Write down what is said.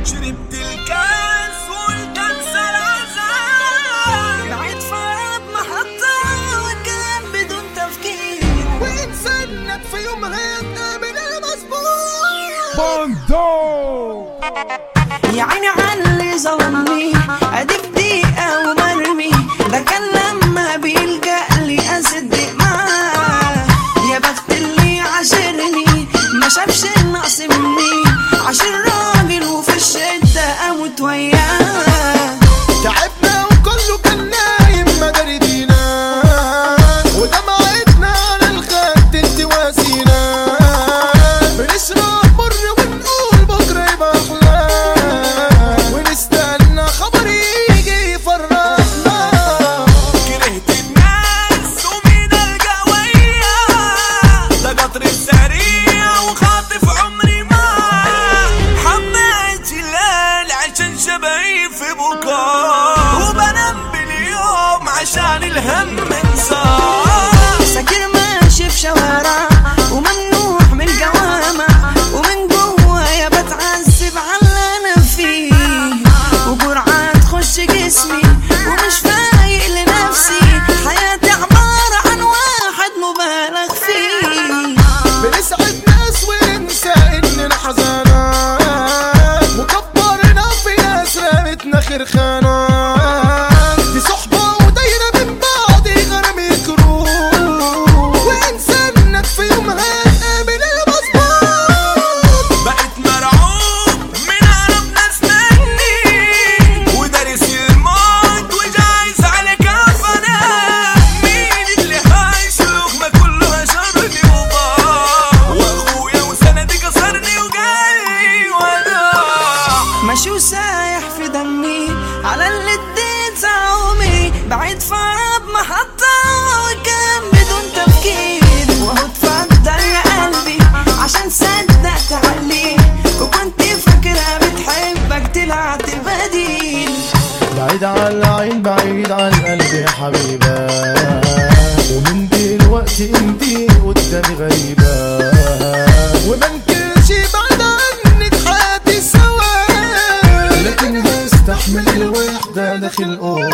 شربت الكاس وقلت انسى العذاب بعيد فراب محطة وكان بدون تفكير وإنسانك في يوم هيتقابل المظبوط باندو يا عيني علي ظلمني ادي في دقيقة ومرمي ده كان لما بيلجأ لي اصدق معاه يا بخت اللي عاشرني ما شافش النقص مني عاشر راجل وفي الشدة اموت وياه تعبنا وكله كان نايم مداري دينا ودمعتنا على الخد انت واسينا بنشرب مر ونقول بكره يبقى احلى ونستنى خبر يجي يفرحنا كرهت الناس ومين القوية ده قطر السريع وخاطف عمري ما حبيت الليل عشان شبعي في بكاء وبنام باليوم عشان الهم انساه ساكر ماشي في شوارع وممنوع من الجوامع ومن جوايا بتعذب على اللي انا فيه وجرعة تخش جسمي ومش فايق لنفسي حياتي عبارة عن واحد مبالغ فيه بنسعد ناس وننسى اننا حزانات مكبرنا في ناس رمتنا خرخانات دي صحبة ودايرة من بعض غرام يكروه وانسانك في يوم هتقابل المظبوط بقيت مرعوب من عرب ناس مني ودارس الموت وجايز على كفنا مين اللي هيشلخ ما كله هشرني وضاع واخويا وسندي كسرني وجاي وداع ماشي وسايح في دمي على اللي اديت عومي بعيد فراب محطة وكان بدون تفكير وهو اتفضل يا قلبي عشان صدقت عليه وكنت فاكرها بتحبك طلعت بديل بعيد عن العين بعيد عن قلبي يا حبيبة ومن دلوقتي انتي قدامي غريبة ومنكرش بعد عنك حياتي سوا لكن بستحمل الوحدة داخل أوضة